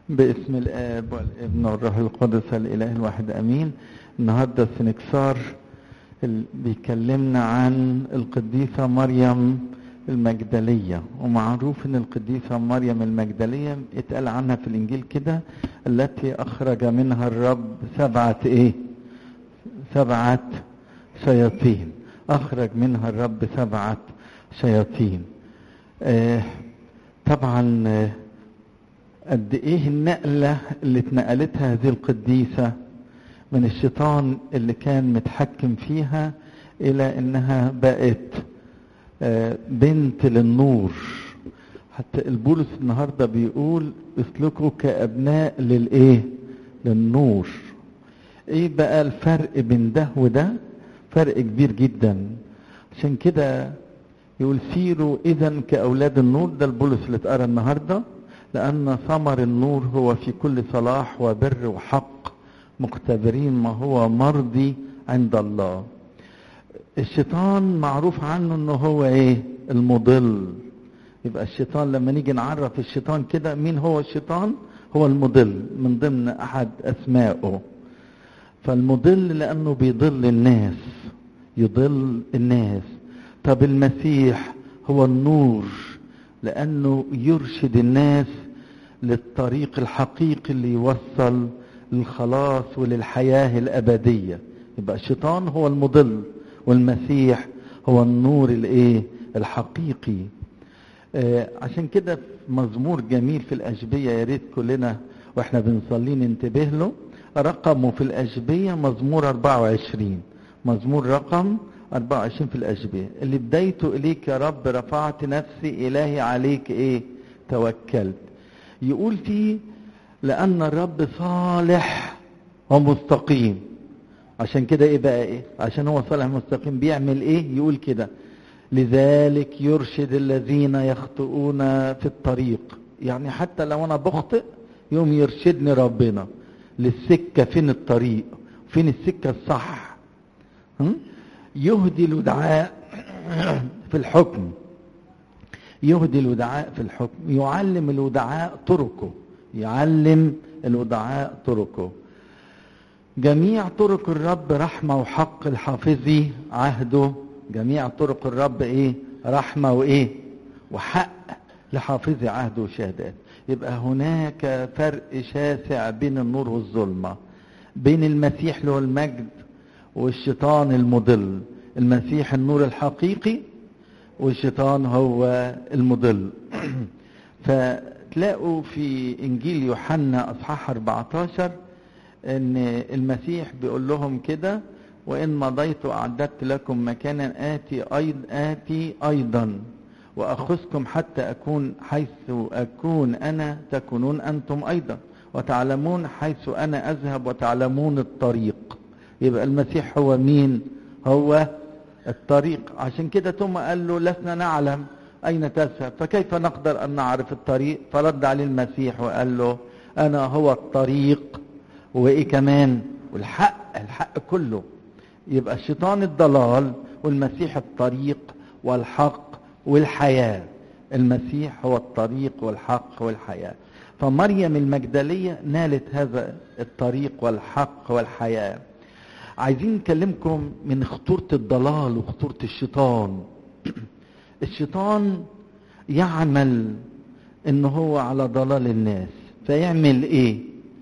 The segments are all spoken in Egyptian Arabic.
باسم الآب والابن والروح القدس الإله الواحد أمين النهاردة السنكسار ال- بيكلمنا عن القديسة مريم المجدلية ومعروف ان القديسة مريم المجدلية اتقال عنها في الانجيل كده التي اخرج منها الرب سبعة ايه سبعة شياطين اخرج منها الرب سبعة شياطين آه طبعا آه قد ايه النقلة اللي اتنقلتها هذه القديسة من الشيطان اللي كان متحكم فيها الى انها بقت آه، بنت للنور حتى البولس النهارده بيقول اسلكوا كابناء للايه للنور ايه بقى الفرق بين ده وده فرق كبير جدا عشان كده يقول سيروا اذا كاولاد النور ده البولس اللي اتقرا النهارده لان ثمر النور هو في كل صلاح وبر وحق مختبرين ما هو مرضي عند الله الشيطان معروف عنه انه هو ايه المضل يبقى الشيطان لما نيجي نعرف الشيطان كده مين هو الشيطان هو المضل من ضمن احد اسمائه فالمضل لانه بيضل الناس يضل الناس طب المسيح هو النور لانه يرشد الناس للطريق الحقيقي اللي يوصل للخلاص وللحياه الابديه يبقى الشيطان هو المضل والمسيح هو النور الايه الحقيقي آه عشان كده في مزمور جميل في الاشبيه يا ريت كلنا واحنا بنصلي ننتبه له رقمه في الاشبيه مزمور 24 مزمور رقم 24 في الاشبيه اللي بدايته اليك يا رب رفعت نفسي الهي عليك ايه توكلت يقول فيه لان الرب صالح ومستقيم عشان كده ايه بقى ايه عشان هو صالح مستقيم بيعمل ايه يقول كده لذلك يرشد الذين يخطئون في الطريق يعني حتى لو انا بخطئ يوم يرشدني ربنا للسكة فين الطريق فين السكة الصح هم؟ يهدي الودعاء في الحكم يهدي الودعاء في الحكم يعلم الودعاء طرقه يعلم الودعاء طرقه جميع طرق الرب رحمة وحق الحافظي عهده جميع طرق الرب ايه رحمة وايه وحق لحافظي عهده وشهادات يبقى هناك فرق شاسع بين النور والظلمة بين المسيح اللي هو المجد والشيطان المضل المسيح النور الحقيقي والشيطان هو المضل فتلاقوا في انجيل يوحنا اصحاح 14 ان المسيح بيقول لهم كده وان مضيت اعددت لكم مكانا اتي ايضا اتي ايضا واخذكم حتى اكون حيث اكون انا تكونون انتم ايضا وتعلمون حيث انا اذهب وتعلمون الطريق يبقى المسيح هو مين هو الطريق عشان كده ثم قال له لسنا نعلم اين تذهب فكيف نقدر ان نعرف الطريق فرد عليه المسيح وقال له انا هو الطريق وايه كمان والحق الحق كله يبقى الشيطان الضلال والمسيح الطريق والحق والحياة المسيح هو الطريق والحق والحياة فمريم المجدلية نالت هذا الطريق والحق والحياة عايزين نكلمكم من خطورة الضلال وخطورة الشيطان الشيطان يعمل ان هو على ضلال الناس فيعمل ايه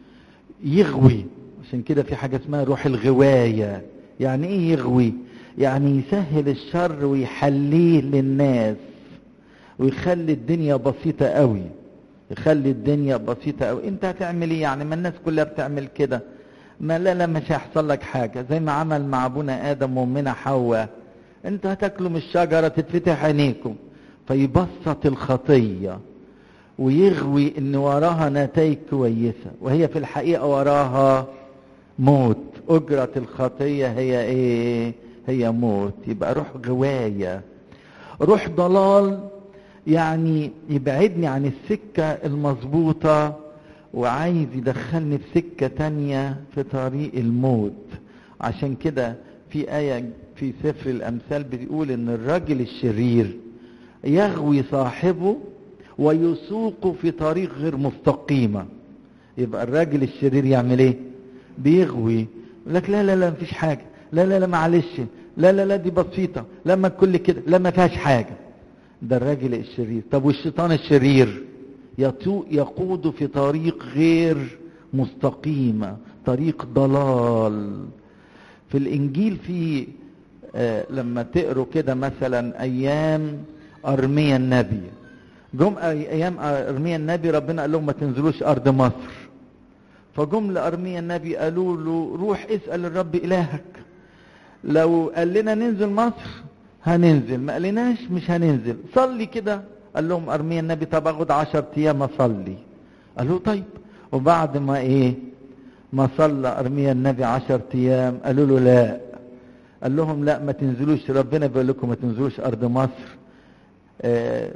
يغوي عشان كده في حاجة اسمها روح الغواية يعني ايه يغوي يعني يسهل الشر ويحليه للناس ويخلي الدنيا بسيطة قوي يخلي الدنيا بسيطة قوي انت هتعمل ايه يعني ما الناس كلها بتعمل كده ما لا لا مش هيحصل لك حاجة زي ما عمل مع ابونا ادم وامنا حواء انت هتاكلوا من الشجرة تتفتح عينيكم فيبسط الخطية ويغوي ان وراها نتائج كويسة وهي في الحقيقة وراها موت اجرة الخطية هي ايه هي موت يبقى روح غواية روح ضلال يعني يبعدني عن السكة المظبوطة وعايز يدخلني في سكة تانية في طريق الموت عشان كده في آية في سفر الأمثال بتقول إن الراجل الشرير يغوي صاحبه ويسوقه في طريق غير مستقيمة يبقى الراجل الشرير يعمل ايه بيغوي يقول لك لا لا لا مفيش حاجة لا لا لا معلش لا لا لا دي بسيطة لما كل كده لا ما فيهاش حاجة ده الراجل الشرير طب والشيطان الشرير يقود في طريق غير مستقيمة طريق ضلال في الانجيل في آه لما تقروا كده مثلا ايام ارميا النبي جم ايام ارميا النبي ربنا قال لهم ما تنزلوش ارض مصر فجم لارميا النبي قالوا له روح اسال الرب الهك لو قال لنا ننزل مصر هننزل ما قالناش مش هننزل صلي كده قال لهم ارميا النبي طب اخد عشر ايام اصلي قالوا طيب وبعد ما ايه ما صلى ارميا النبي عشر ايام قالوا له لا قال لهم لا ما تنزلوش ربنا بيقول لكم ما تنزلوش ارض مصر آه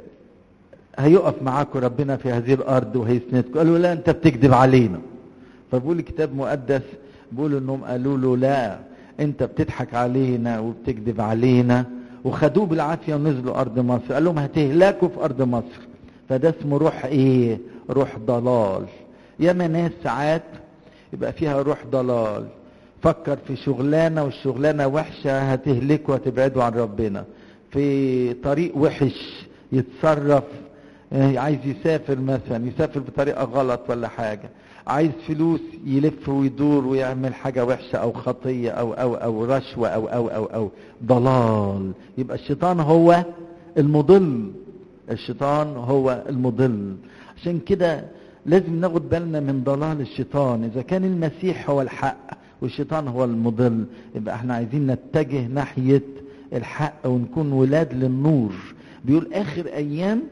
هيقف معاكم ربنا في هذه الارض وهيسندكم قالوا لا انت بتكذب علينا فبقول الكتاب مقدس بيقولوا انهم قالوا له لا انت بتضحك علينا وبتكذب علينا وخدوه بالعافيه ونزلوا ارض مصر قال لهم هتهلكوا في ارض مصر فده اسمه روح ايه روح ضلال ياما ناس ساعات يبقى فيها روح ضلال فكر في شغلانه والشغلانه وحشه هتهلكوا وهتبعدوا عن ربنا في طريق وحش يتصرف عايز يسافر مثلا يسافر بطريقه غلط ولا حاجه عايز فلوس يلف ويدور ويعمل حاجة وحشة أو خطية أو أو أو رشوة أو أو أو أو ضلال يبقى الشيطان هو المضل الشيطان هو المضل عشان كده لازم ناخد بالنا من ضلال الشيطان إذا كان المسيح هو الحق والشيطان هو المضل يبقى احنا عايزين نتجه ناحية الحق ونكون ولاد للنور بيقول آخر أيام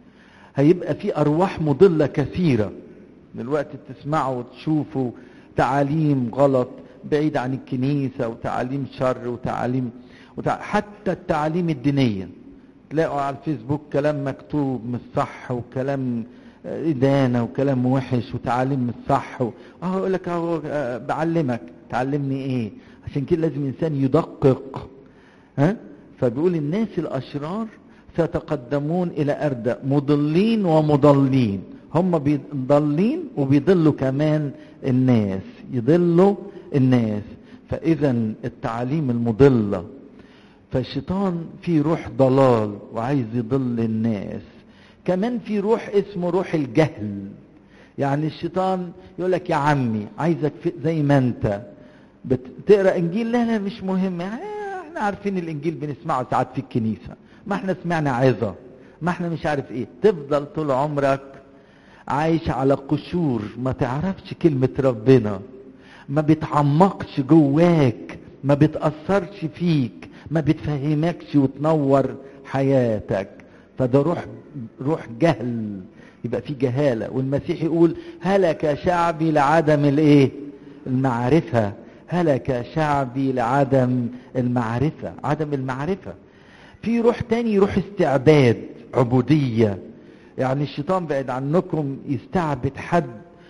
هيبقى في أرواح مضلة كثيرة دلوقتي تسمعوا وتشوفوا تعاليم غلط بعيد عن الكنيسة وتعاليم شر وتعاليم وتع... حتى التعاليم الدينية تلاقوا على الفيسبوك كلام مكتوب مش صح وكلام إدانة وكلام وحش وتعاليم مش صح و... اهو يقول لك اهو بعلمك تعلمني ايه عشان كده لازم الانسان يدقق ها فبيقول الناس الاشرار سيتقدمون الى اردى مضلين ومضلين هم بيضلين وبيضلوا كمان الناس يضلوا الناس فاذا التعاليم المضله فالشيطان فيه روح ضلال وعايز يضل الناس كمان في روح اسمه روح الجهل يعني الشيطان يقول لك يا عمي عايزك زي ما انت بتقرا انجيل لا لا مش مهم احنا عارفين الانجيل بنسمعه ساعات في الكنيسه ما احنا سمعنا عظه ما احنا مش عارف ايه تفضل طول عمرك عايش على قشور ما تعرفش كلمة ربنا ما بتعمقش جواك ما بتأثرش فيك ما بتفهمكش وتنور حياتك فده روح روح جهل يبقى في جهالة والمسيح يقول هلك شعبي لعدم الايه المعرفة هلك شعبي لعدم المعرفة عدم المعرفة في روح تاني روح استعباد عبودية يعني الشيطان بعد عنكم يستعبد حد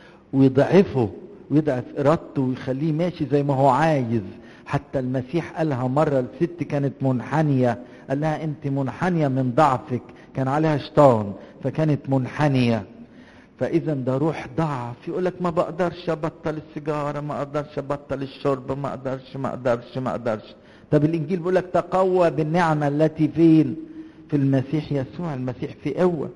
ويضعفه ويضعف ارادته ويخليه ماشي زي ما هو عايز حتى المسيح قالها مرة الست كانت منحنية قال لها انت منحنية من ضعفك كان عليها شيطان فكانت منحنية فاذا ده روح ضعف يقول لك ما بقدرش ابطل السيجارة ما اقدرش ابطل الشرب ما اقدرش ما اقدرش ما اقدرش طب الانجيل بيقول لك تقوى بالنعمة التي فين في المسيح يسوع المسيح في قوة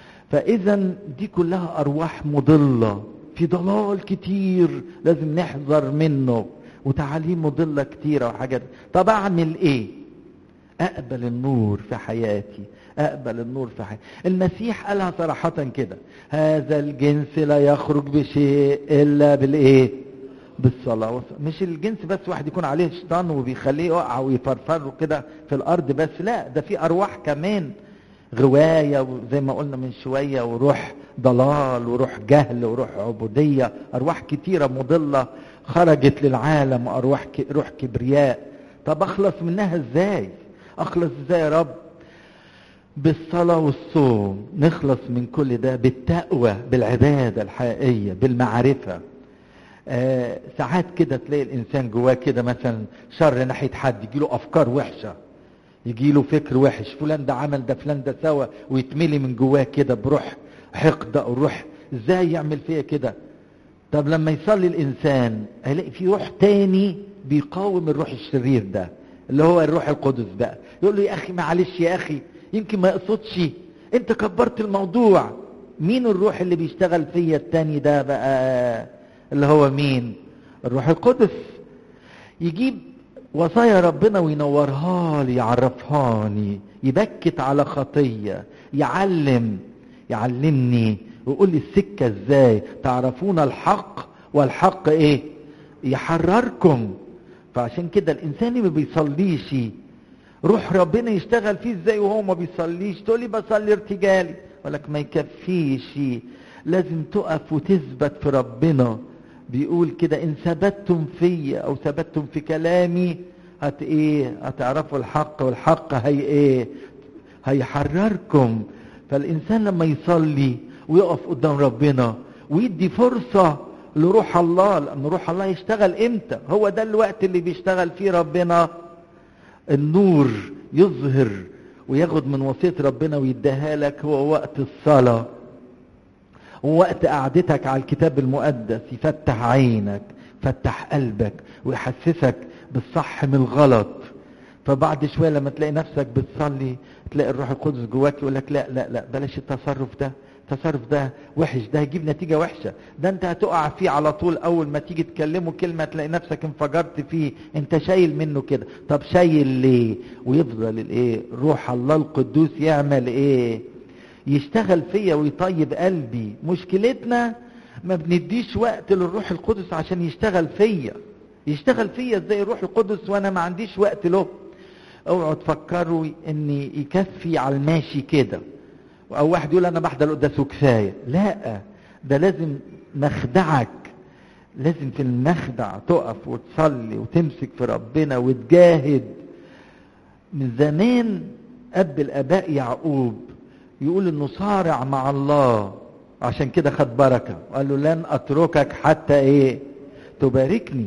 فاذا دي كلها ارواح مضلة في ضلال كتير لازم نحذر منه وتعاليم مضلة كتيرة وحاجات طب اعمل ايه اقبل النور في حياتي اقبل النور في حياتي المسيح قالها صراحة كده هذا الجنس لا يخرج بشيء الا بالايه بالصلاة مش الجنس بس واحد يكون عليه شيطان وبيخليه يقع ويفرفر كده في الارض بس لا ده في ارواح كمان غواية وزي ما قلنا من شوية وروح ضلال وروح جهل وروح عبودية أرواح كتيرة مضلة خرجت للعالم وأرواح ك... روح كبرياء طب أخلص منها إزاي أخلص إزاي يا رب بالصلاة والصوم نخلص من كل ده بالتقوى بالعبادة الحقيقية بالمعرفة آه ساعات كده تلاقي الإنسان جواه كده مثلا شر ناحية حد يجيله أفكار وحشة يجي له فكر وحش فلان ده عمل ده فلان ده سوى ويتملي من جواه كده بروح حقد او روح ازاي يعمل فيا كده طب لما يصلي الانسان هيلاقي في روح تاني بيقاوم الروح الشرير ده اللي هو الروح القدس بقى يقول له يا اخي معلش يا اخي يمكن ما يقصدش انت كبرت الموضوع مين الروح اللي بيشتغل فيا التاني ده بقى اللي هو مين الروح القدس يجيب وصايا ربنا وينورها لي يعرفهاني يبكت على خطية يعلم يعلمني ويقول لي السكة ازاي تعرفون الحق والحق ايه يحرركم فعشان كده الانسان اللي ما بيصليش روح ربنا يشتغل فيه ازاي وهو ما بيصليش تقول لي بصلي ارتجالي ولك ما يكفيش لازم تقف وتثبت في ربنا بيقول كده ان ثبتتم فيا او ثبتتم في كلامي هت ايه هتعرفوا الحق والحق هي ايه هيحرركم فالانسان لما يصلي ويقف قدام ربنا ويدي فرصة لروح الله لان روح الله يشتغل امتى هو ده الوقت اللي بيشتغل فيه ربنا النور يظهر وياخد من وصية ربنا ويديها لك هو وقت الصلاة ووقت قعدتك على الكتاب المقدس يفتح عينك يفتح قلبك ويحسسك بالصح من الغلط فبعد شوية لما تلاقي نفسك بتصلي تلاقي الروح القدس جواك يقول لك لا لا لا بلاش التصرف ده التصرف ده وحش ده هيجيب نتيجة وحشة ده انت هتقع فيه على طول اول ما تيجي تكلمه كلمة تلاقي نفسك انفجرت فيه انت شايل منه كده طب شايل ليه ويفضل الايه روح الله القدوس يعمل ايه يشتغل فيا ويطيب قلبي مشكلتنا ما بنديش وقت للروح القدس عشان يشتغل فيا يشتغل فيا ازاي الروح القدس وانا ما عنديش وقت له اوعوا تفكروا ان يكفي على الماشي كده او واحد يقول انا بحضر القداس وكفايه لا ده لازم مخدعك لازم في المخدع تقف وتصلي وتمسك في ربنا وتجاهد من زمان اب الاباء يعقوب يقول انه صارع مع الله عشان كده خد بركه قال له لن اتركك حتى ايه تباركني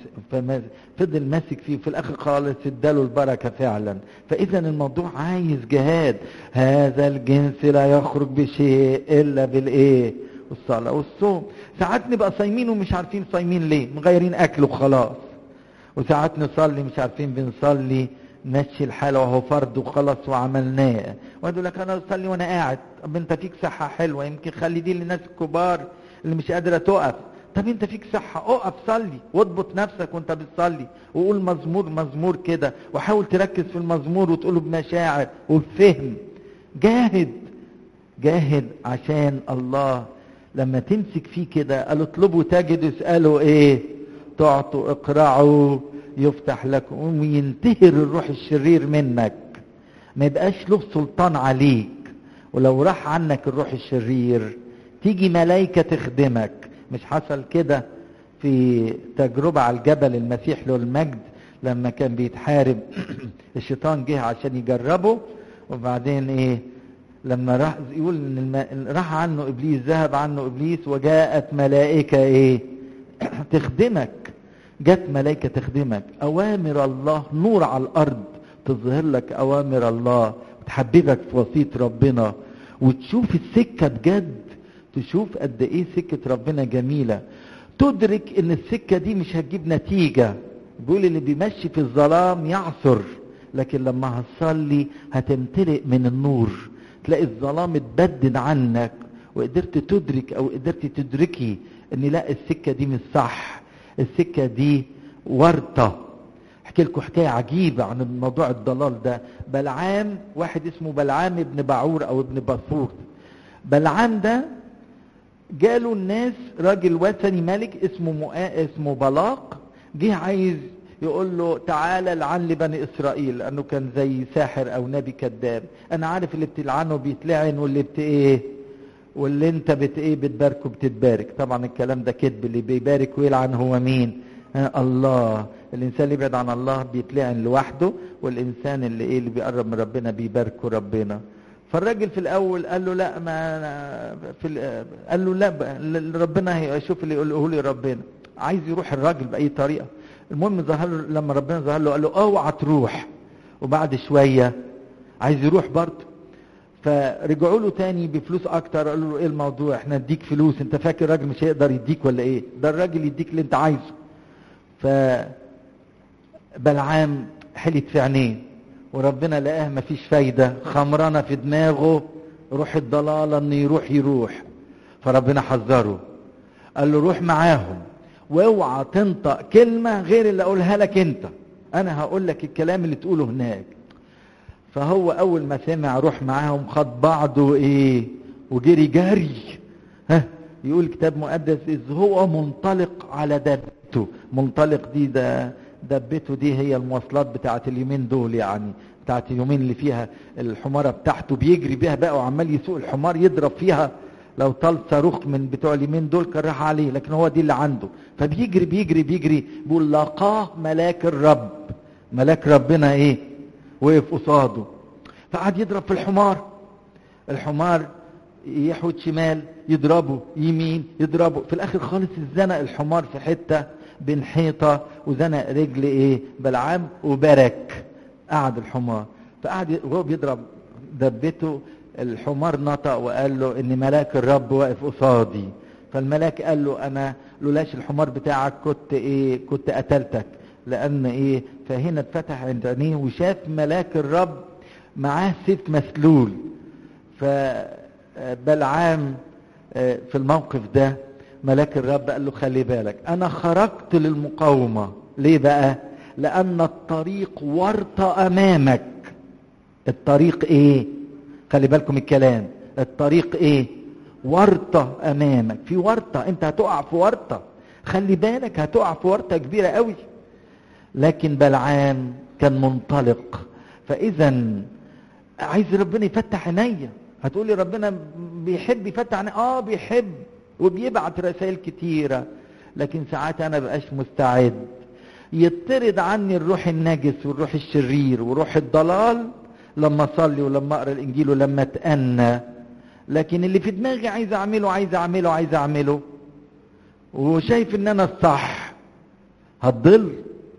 ففضل ماسك فيه في الاخر خالص اداله البركه فعلا فاذا الموضوع عايز جهاد هذا الجنس لا يخرج بشيء الا بالايه والصلاه والصوم ساعات نبقى صايمين ومش عارفين صايمين ليه مغيرين اكل وخلاص وساعات نصلي مش عارفين بنصلي مشي الحال وهو فرض وخلاص وعملناه واحد يقول لك انا اصلي وانا قاعد طب انت فيك صحه حلوه يمكن خلي دي للناس الكبار اللي مش قادره تقف طب انت فيك صحة اقف صلي واضبط نفسك وانت بتصلي وقول مزمور مزمور كده وحاول تركز في المزمور وتقوله بمشاعر وبفهم جاهد جاهد عشان الله لما تمسك فيه كده قال اطلبوا تجدوا اسألوا ايه تعطوا اقرعوا يفتح لكم وينتهر الروح الشرير منك ما يبقاش له سلطان عليك ولو راح عنك الروح الشرير تيجي ملايكة تخدمك مش حصل كده في تجربة على الجبل المسيح له المجد لما كان بيتحارب الشيطان جه عشان يجربه وبعدين ايه لما راح يقول ان الم... راح عنه ابليس ذهب عنه ابليس وجاءت ملائكة ايه تخدمك جت ملائكة تخدمك اوامر الله نور على الارض تظهر لك اوامر الله وتحببك في وصية ربنا وتشوف السكة بجد تشوف قد ايه سكة ربنا جميلة تدرك ان السكة دي مش هتجيب نتيجة بيقول اللي بيمشي في الظلام يعثر لكن لما هتصلي هتمتلئ من النور تلاقي الظلام اتبدد عنك وقدرت تدرك او قدرت تدركي ان لا السكة دي مش صح السكة دي ورطة احكي لكم حكاية عجيبة عن موضوع الضلال ده بلعام واحد اسمه بلعام ابن بعور او ابن بصور بلعام ده جاله الناس راجل وثني ملك اسمه مؤا... اسمه بلاق جه عايز يقول له تعالى لعن لبني اسرائيل لانه كان زي ساحر او نبي كذاب انا عارف اللي بتلعنه بيتلعن واللي بت ايه واللي انت بت ايه بتباركه بتتبارك طبعا الكلام ده كذب اللي بيبارك ويلعن هو مين آه الله الانسان اللي يبعد عن الله بيتلعن لوحده والانسان اللي ايه اللي بيقرب من ربنا بيباركه ربنا فالراجل في الاول قال له لا ما في قال له لا ربنا هيشوف اللي يقوله لي ربنا عايز يروح الراجل باي طريقه المهم ظهر له لما ربنا ظهر له قال له اوعى تروح وبعد شويه عايز يروح برضه فرجعوا له تاني بفلوس اكتر قالوا له ايه الموضوع احنا نديك فلوس انت فاكر الراجل مش هيقدر يديك ولا ايه ده الراجل يديك اللي انت عايزه ف بلعام حلت في عينيه وربنا لقاه مفيش فايدة خمرانة في دماغه روح الضلالة ان يروح يروح فربنا حذره قال له روح معاهم واوعى تنطق كلمة غير اللي اقولها لك انت انا هقول لك الكلام اللي تقوله هناك فهو اول ما سمع روح معاهم خد بعضه ايه وجري جري ها يقول كتاب مقدس اذ هو منطلق على دابته منطلق دي ده دبته دي هي المواصلات بتاعت اليومين دول يعني بتاعت اليومين اللي فيها الحمارة بتاعته بيجري بيها بقى وعمال يسوق الحمار يضرب فيها لو طال صاروخ من بتوع اليمين دول كان راح عليه لكن هو دي اللي عنده فبيجري بيجري بيجري بيقول لقاه ملاك الرب ملاك ربنا ايه وقف قصاده فقعد يضرب في الحمار الحمار يحود شمال يضربه يمين يضربه في الاخر خالص اتزنق الحمار في حته بين حيطه وزنق رجل ايه بلعام وبرك قعد الحمار فقعد وهو بيضرب دبته الحمار نطق وقال له ان ملاك الرب واقف قصادي فالملاك قال له انا لولاش الحمار بتاعك كنت ايه كنت قتلتك لان ايه فهنا اتفتح عند عينيه وشاف ملاك الرب معاه سيف مسلول فبلعام في الموقف ده ملاك الرب قال له خلي بالك انا خرجت للمقاومة ليه بقى لان الطريق ورطة امامك الطريق ايه خلي بالكم الكلام الطريق ايه ورطة امامك في ورطة انت هتقع في ورطة خلي بالك هتقع في ورطة كبيرة قوي لكن بلعام كان منطلق فاذا عايز ربنا يفتح عينيا هتقولي ربنا بيحب يفتح عينيا اه بيحب وبيبعت رسائل كتيرة لكن ساعات انا بقاش مستعد يطرد عني الروح النجس والروح الشرير وروح الضلال لما اصلي ولما اقرا الانجيل ولما اتأنى لكن اللي في دماغي عايز اعمله عايز اعمله عايز اعمله وشايف ان انا الصح هتضل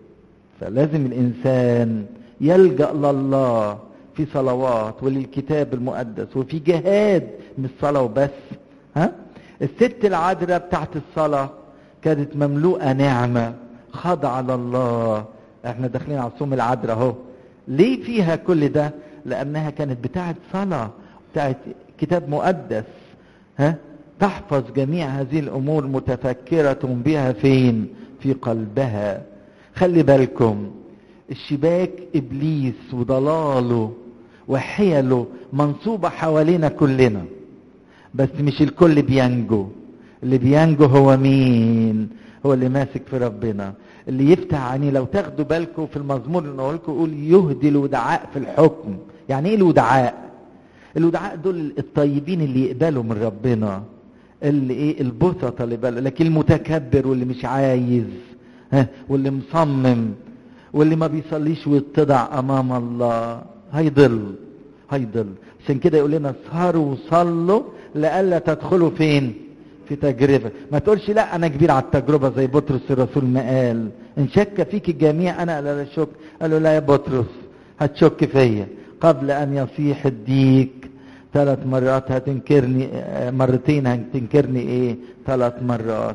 فلازم الانسان يلجأ لله في صلوات وللكتاب المقدس وفي جهاد مش صلاة وبس ها الست العذراء بتاعت الصلاة كانت مملوءة نعمة خاضعة لله احنا داخلين على صوم العذراء اهو ليه فيها كل ده لانها كانت بتاعت صلاة بتاعت كتاب مقدس ها تحفظ جميع هذه الامور متفكرة بها فين في قلبها خلي بالكم الشباك ابليس وضلاله وحيله منصوبة حوالينا كلنا بس مش الكل بينجو اللي بينجو هو مين هو اللي ماسك في ربنا اللي يفتح عينيه لو تاخدوا بالكم في المزمور اللي نقول لكم يقول يهدي الودعاء في الحكم يعني ايه الودعاء الودعاء دول الطيبين اللي يقبلوا من ربنا اللي ايه البسطة اللي بل... لكن المتكبر واللي مش عايز ها واللي مصمم واللي ما بيصليش ويتضع امام الله هيضل هيضل عشان كده يقول لنا اسهروا وصلوا لئلا تدخلوا فين في تجربة ما تقولش لا انا كبير على التجربة زي بطرس الرسول ما قال ان شك فيك الجميع انا لا شك قال له لا يا بطرس هتشك فيا قبل ان يصيح الديك ثلاث مرات هتنكرني مرتين هتنكرني ايه ثلاث مرات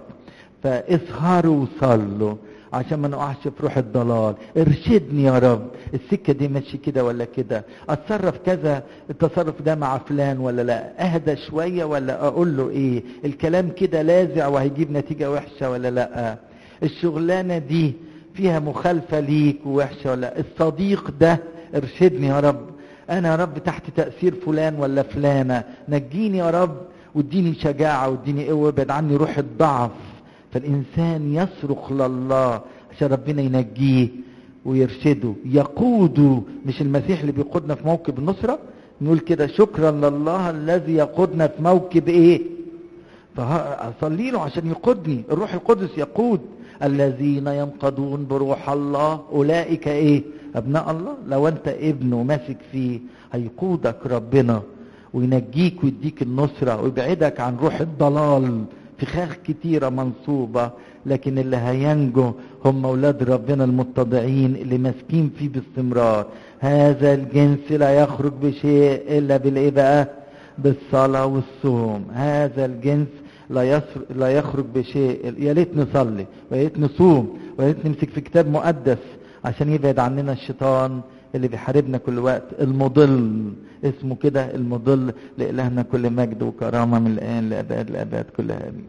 فاسهروا وصلوا عشان ما نقعش في روح الضلال ارشدني يا رب السكه دي ماشي كده ولا كده اتصرف كذا التصرف ده مع فلان ولا لا اهدى شويه ولا اقول له ايه الكلام كده لاذع وهيجيب نتيجه وحشه ولا لا الشغلانه دي فيها مخالفه ليك ووحشه ولا الصديق ده ارشدني يا رب انا يا رب تحت تاثير فلان ولا فلانه نجيني يا رب واديني شجاعه واديني قوه ابعد عني روح الضعف فالإنسان يصرخ لله عشان ربنا ينجيه ويرشده يقوده مش المسيح اللي بيقودنا في موكب النصرة نقول كده شكرا لله الذي يقودنا في موكب ايه فأصلي له عشان يقودني الروح القدس يقود الذين ينقضون بروح الله أولئك ايه أبناء الله لو أنت ابن وماسك فيه هيقودك ربنا وينجيك ويديك النصرة ويبعدك عن روح الضلال فخاخ كتيرة منصوبة لكن اللي هينجو هم أولاد ربنا المتضعين اللي ماسكين فيه باستمرار هذا الجنس لا يخرج بشيء إلا بالإيه بقى بالصلاة والصوم هذا الجنس لا يصر... لا يخرج بشيء يا ريت نصلي ويا ريت نصوم ويا ريت نمسك في كتاب مقدس عشان يبعد عننا الشيطان اللي بيحاربنا كل وقت المضل اسمه كده المضل لإلهنا كل مجد وكرامة من الآن لأباد الأباد كلها آمين